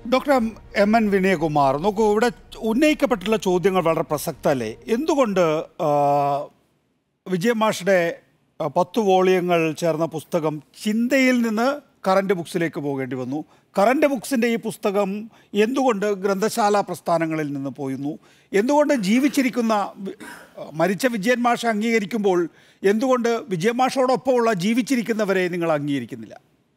Doctor M- M N Vinayakumar നോക്കൂ ഇവിടെ ഉന്നയിക്കപ്പെട്ടുള്ള ചോദ്യങ്ങൾ വളരെ പ്രസക്തമല്ലേ എന്തുകൊണ്ട് ആ, വിജയമാഷയുടെ ആ, പത്ത് വോളിയങ്ങൾ ചേർന്ന പുസ്തകം ചിന്തയിൽ നിന്ന് കറണ്ട് ബുക്സിലേക്ക് പോകേണ്ടി വന്നു കറണ്ട് ബുക്സിൻ്റെ ഈ പുസ്തകം എന്തുകൊണ്ട് ഗ്രന്ഥശാല പ്രസ്ഥാനങ്ങളിൽ നിന്ന് പോയിരുന്നു എന്തുകൊണ്ട് ജീവിച്ചിരിക്കുന്ന വി- മരിച്ച വിജയൻ മാഷ അംഗീകരിക്കുമ്പോൾ എന്തുകൊണ്ട് വിജയൻ മാഷോടൊപ്പമുള്ള ജീവിച്ചിരിക്കുന്നവരെ നിങ്ങൾ അംഗീകരിക്കുന്നില്ല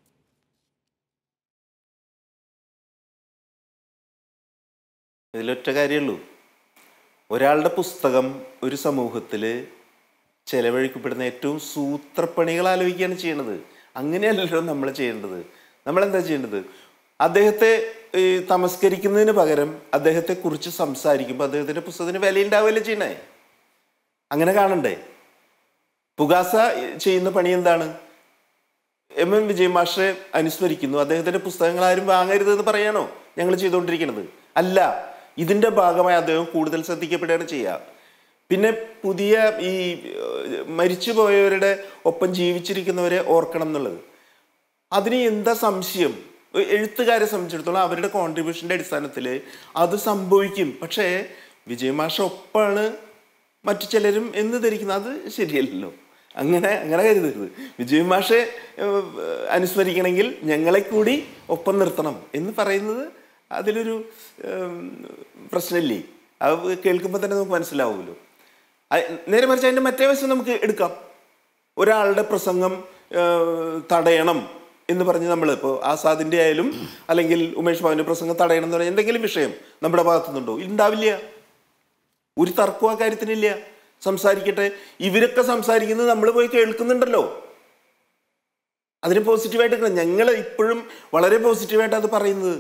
ഇതിലൊറ്റ കാര്യമുള്ളൂ ഒരാളുടെ പുസ്തകം ഒരു സമൂഹത്തിൽ ചെലവഴിക്കപ്പെടുന്ന ഏറ്റവും സൂത്രപ്പണികൾ ആലോചിക്കുകയാണ് ചെയ്യേണ്ടത് അങ്ങനെയല്ലല്ലോ നമ്മൾ ചെയ്യേണ്ടത് നമ്മൾ എന്താ ചെയ്യേണ്ടത് അദ്ദേഹത്തെ ഈ, തമസ്കരിക്കുന്നതിന് പകരം അദ്ദേഹത്തെ കുറിച്ച് സംസാരിക്കുമ്പോൾ അദ്ദേഹത്തിന്റെ പുസ്തകത്തിന് വിലയുണ്ടാവുകയല്ലേ ചെയ്യണേ അങ്ങനെ കാണണ്ടേ പുകാസ ചെയ്യുന്ന പണി എന്താണ് എം എം വിജയ് മാഷെ അനുസ്മരിക്കുന്നു അദ്ദേഹത്തിന്റെ പുസ്തകങ്ങൾ ആരും വാങ്ങരുത് എന്ന് പറയാണോ ഞങ്ങൾ ചെയ്തുകൊണ്ടിരിക്കുന്നത് അല്ല ഇതിന്റെ ഭാഗമായി അദ്ദേഹം കൂടുതൽ ശ്രദ്ധിക്കപ്പെടുകയാണ് ചെയ്യുക പിന്നെ പുതിയ ഈ ഏഹ്, മരിച്ചുപോയവരുടെ ഒപ്പം ജീവിച്ചിരിക്കുന്നവരെ ഓർക്കണം എന്നുള്ളത് അതിന് എന്താ സംശയം എ- എഴുത്തുകാരെ സംബന്ധിച്ചിടത്തോളം അവരുടെ കോൺട്രിബ്യൂഷന്റെ അടിസ്ഥാനത്തിൽ അത് സംഭവിക്കും പക്ഷേ വിജയമാഷ ഒപ്പാണ് മറ്റു ചിലരും എന്ന് ധരിക്കുന്നത് അത് ശരിയല്ലല്ലോ അങ്ങനെ അങ്ങനെ കരുതരുത് വിജയമാഷെ ഏഹ്, അനുസ്മരിക്കണമെങ്കിൽ ഞങ്ങളെ കൂടി ഒപ്പം നിർത്തണം എന്ന് പറയുന്നത് അതിലൊരു ഏഹ്, പ്രശ്നമില്ലേ അത് കേൾക്കുമ്പോൾ തന്നെ നമുക്ക് മനസ്സിലാവുമല്ലോ അ- നേരെ മറിച്ച് അതിൻ്റെ മറ്റേ വശം നമുക്ക് എടുക്കാം ഒരാളുടെ പ്രസംഗം ഏഹ്, തടയണം എന്ന് പറഞ്ഞ് നമ്മൾ ഇപ്പോൾ ആസാദിൻ്റെ ആയാലും അല്ലെങ്കിൽ ഉമേഷ് ബാബുവിൻ്റെ പ്രസംഗം തടയണം എന്ന് പറഞ്ഞ എന്തെങ്കിലും വിഷയം നമ്മുടെ ഭാഗത്തുനിന്നുണ്ടോ ഉണ്ടാവില്ല ഒരു തർക്കവും ആ കാര്യത്തിനില്ല സംസാരിക്കട്ടെ ഇവരൊക്കെ സംസാരിക്കുന്നത് നമ്മൾ പോയി കേൾക്കുന്നുണ്ടല്ലോ അതിന് പോസിറ്റീവായിട്ട് എടുക്കണം ഞങ്ങൾ ഇപ്പോഴും വളരെ പോസിറ്റീവായിട്ട് അത് പറയുന്നത്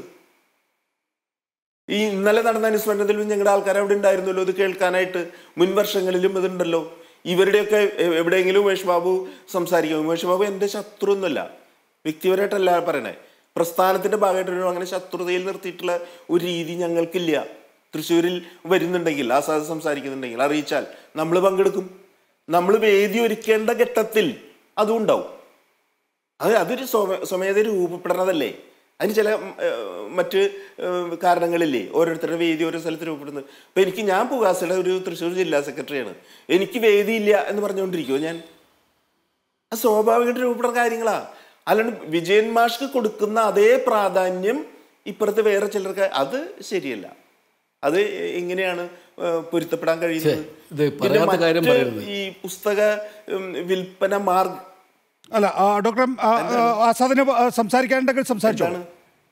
ഈ ഇന്നലെ നടന്ന അനുസ്മരണത്തിലും ഞങ്ങളുടെ ആൾക്കാർ അവിടെ ഉണ്ടായിരുന്നല്ലോ ഇത് കേൾക്കാനായിട്ട് മുൻ വർഷങ്ങളിലും ഇതുണ്ടല്ലോ ഇവരുടെയൊക്കെ എ- എവിടെയെങ്കിലും ഉമേഷ് ബാബു സംസാരിക്കും ഉമേഷ് ബാബു എൻ്റെ ശത്രു ഒന്നുമല്ല വ്യക്തിപരമായിട്ടല്ല പറയണേ പ്രസ്ഥാനത്തിന്റെ ഭാഗമായിട്ട് അങ്ങനെ ശത്രുതയിൽ നിർത്തിയിട്ടുള്ള ഒരു രീതി ഞങ്ങൾക്കില്ല തൃശ്ശൂരിൽ വരുന്നുണ്ടെങ്കിൽ ആസാദ് സംസാരിക്കുന്നുണ്ടെങ്കിൽ അറിയിച്ചാൽ നമ്മൾ പങ്കെടുക്കും നമ്മൾ വേദി ഒരുക്കേണ്ട ഘട്ടത്തിൽ അതും ഉണ്ടാവും അത് അതൊരു സ്വമ സ്വമേധ രൂപപ്പെടണതല്ലേ അതിന് ചില ഉം, ഏഹ്, മറ്റ് ഏഹ്, കാരണങ്ങളില്ലേ ഓരോരുത്തരുടെ വേദി ഓരോ സ്ഥലത്ത് രൂപപ്പെടുന്നത് അപ്പൊ എനിക്ക് ഞാൻ പുകാസയുടെ ഒരു തൃശ്ശൂർ ജില്ലാ സെക്രട്ടറിയാണ് എനിക്ക് വേദിയില്ല എന്ന് പറഞ്ഞുകൊണ്ടിരിക്കുമോ ഞാൻ അത് സ്വാഭാവികമായിട്ട് രൂപപ്പെടുന്ന കാര്യങ്ങളാ അല്ലാണ്ട് വിജയൻ മാഷ്ക്ക് കൊടുക്കുന്ന അതേ പ്രാധാന്യം ഇപ്പുറത്ത് വേറെ ചിലർക്ക് അത് ശരിയല്ല അത് എങ്ങനെയാണ് ഏഹ്, പൊരുത്തപ്പെടാൻ കഴിയുന്നത് ഇത് പിന്നെ പറയാത്ത കാര്യം മറ്റ് പറയരുത്. ഈ പുസ്തക ഉം, വിൽപ്പന മാർഗ് അല്ല ആ, ഡോക്ടർ എം, ആ, ആ, ആസാദിന് ആ, സംസാരിക്കാനുണ്ടെങ്കിൽ സംസാരിച്ചോ എന്താണ്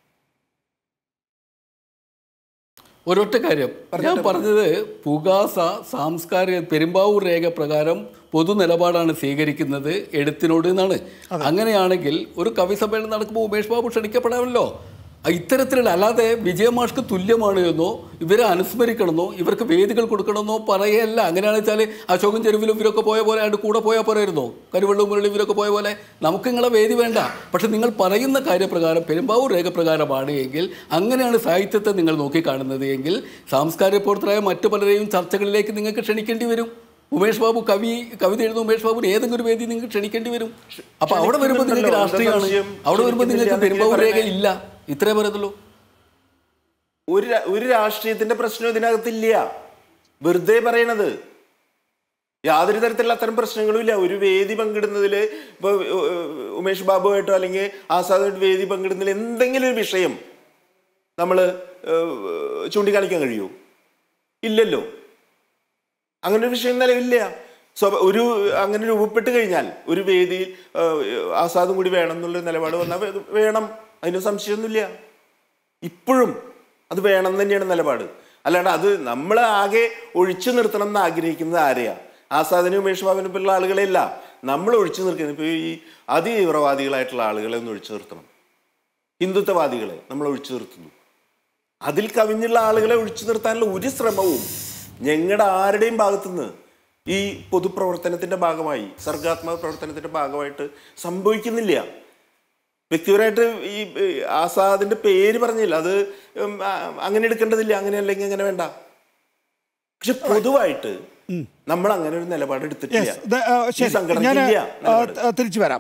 ഒരൊറ്റ കാര്യം ഞാൻ പറഞ്ഞത് പുകാസ സാംസ്കാരിക പെരുമ്പാവൂർ രേഖ പ്രകാരം പൊതു നിലപാടാണ് സ്വീകരിക്കുന്നത് എഴുത്തിനോട് എന്നാണ് അങ്ങനെയാണെങ്കിൽ ഒരു കവി സമ്മേളനം നടക്കുമ്പോൾ ഉമേഷ് ബാബു ക്ഷണിക്കപ്പെടാമല്ലോ ആ, ഇത്തരത്തിലുള്ള അല്ലാതെ വിജയമാഷ്ക്ക് തുല്യമാണ് എന്നോ ഇവരെ അനുസ്മരിക്കണമെന്നോ ഇവർക്ക് വേദികൾ കൊടുക്കണമെന്നോ പറയല്ല അങ്ങനെയാണെന്ന് വെച്ചാൽ അശോകൻ ചെരുവിലും ഇവരൊക്കെ പോയ പോലെ അതിൻ്റെ കൂടെ പോയാൽ പോരായിരുന്നോ കരുവള്ളും മുരളി ഇവരൊക്കെ പോയ പോലെ നമുക്ക് നിങ്ങളെ വേദി വേണ്ട പക്ഷെ നിങ്ങൾ പറയുന്ന കാര്യപ്രകാരം പെരുമ്പാവൂർ രേഖപ്രകാരമാണ് എങ്കിൽ അങ്ങനെയാണ് സാഹിത്യത്തെ നിങ്ങൾ നോക്കിക്കാണുന്നത് എങ്കിൽ സാംസ്കാരിക പ്രവർത്തകരായ മറ്റു പലരെയും ചർച്ചകളിലേക്ക് നിങ്ങൾക്ക് ക്ഷണിക്കേണ്ടി വരും ഉമേഷ് ബാബു കവി കവിത എഴുതുന്ന ഉമേഷ് ബാബുവിന് ഏതെങ്കിലും ഒരു വേദി നിങ്ങൾക്ക് ക്ഷണിക്കേണ്ടി വരും അപ്പൊ അവിടെ വരുമ്പോൾ നിങ്ങൾക്ക് ക്ഷണിക്കുന്നുണ്ടല്ലോ. രാഷ്ട്രീയമാണ് എന്താ സംശയം? അവിടെ വരുമ്പോൾ നിങ്ങൾക്ക് ക്ഷണിക്കുന്നില്ല പെരുമ്പാവൂർ രേഖ എന്നല്ലേ ഇല്ല ഇത്രേ പറയുന്നുള്ളൂ ഒരു രാ- ഒരു രാഷ്ട്രീയത്തിന്റെ പ്രശ്നം ഇതിനകത്തില്ല വെറുതെ പറയണത് യാതൊരു തരത്തിലുള്ള അത്തരം പ്രശ്നങ്ങളും ഇല്ല ഒരു വേദി പങ്കിടുന്നതിൽ ഇപ്പൊ ഏഹ്, ഉമേഷ് ബാബുമായിട്ടോ അല്ലെങ്കിൽ ആസാദായിട്ട് വേദി പങ്കിടുന്നതിൽ എന്തെങ്കിലും ഒരു വിഷയം നമ്മൾ ചൂണ്ടിക്കാണിക്കാൻ കഴിയുമോ ഇല്ലല്ലോ അങ്ങനെ ഒരു വിഷയം നിലവില്ല സ്വ- ഒരു അങ്ങനെ രൂപപ്പെട്ട് കഴിഞ്ഞാൽ ഒരു വേദിയിൽ ഏഹ്, ആസാദും കൂടി വേണം എന്നുള്ള നിലപാട് വന്നാൽ വേ- വേണം അതിന് സംശയമൊന്നുമില്ല ഇപ്പോഴും അത് വേണം എന്ന് തന്നെയാണ് നിലപാട് അല്ലാണ്ട് അത് നമ്മൾ ആകെ ഒഴിച്ചു നിർത്തണം എന്ന് ആഗ്രഹിക്കുന്നത് ആരെയാ ആസാദിനും ഉമേഷ് ബാബുവിനും പോലുള്ള ആളുകളെയല്ല നമ്മൾ ഒഴിച്ചു നിർക്കുന്നത് ഇപ്പോൾ ഈ അതിതീവ്രവാദികളായിട്ടുള്ള ആളുകളെ ഒന്ന് ഒഴിച്ചു നിർത്തണം ഹിന്ദുത്വവാദികളെ നമ്മൾ ഒഴിച്ചു നിർത്തുന്നു അതിൽ കവിഞ്ഞുള്ള ആളുകളെ ഒഴിച്ചു നിർത്താനുള്ള ഒരു ശ്രമവും ഞങ്ങളുടെ ആരുടെയും ഭാഗത്തുനിന്ന് ഈ പൊതുപ്രവർത്തനത്തിന്റെ ഭാഗമായി സർഗാത്മക പ്രവർത്തനത്തിന്റെ ഭാഗമായിട്ട് സംഭവിക്കുന്നില്ല വ്യക്തിപരമായിട്ട് ഈ ഏ, ആസാദിന്റെ പേര് പറഞ്ഞില്ല അത് ഉം, ആ, അങ്ങനെ എടുക്കേണ്ടതില്ല അങ്ങനെ അല്ലെങ്കിൽ അങ്ങനെ വേണ്ട പക്ഷെ പൊതുവായിട്ട് നമ്മൾ അങ്ങനെ ഒരു നിലപാട് എടുത്തിട്ടില്ല Yes, the, ആ, ഈ ശരി ഞാൻ സംഘടനയ്ക്കില്ല നിലപാട്. തിരിച്ചു വരാം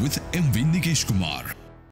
with M. V. Nikesh Kumar.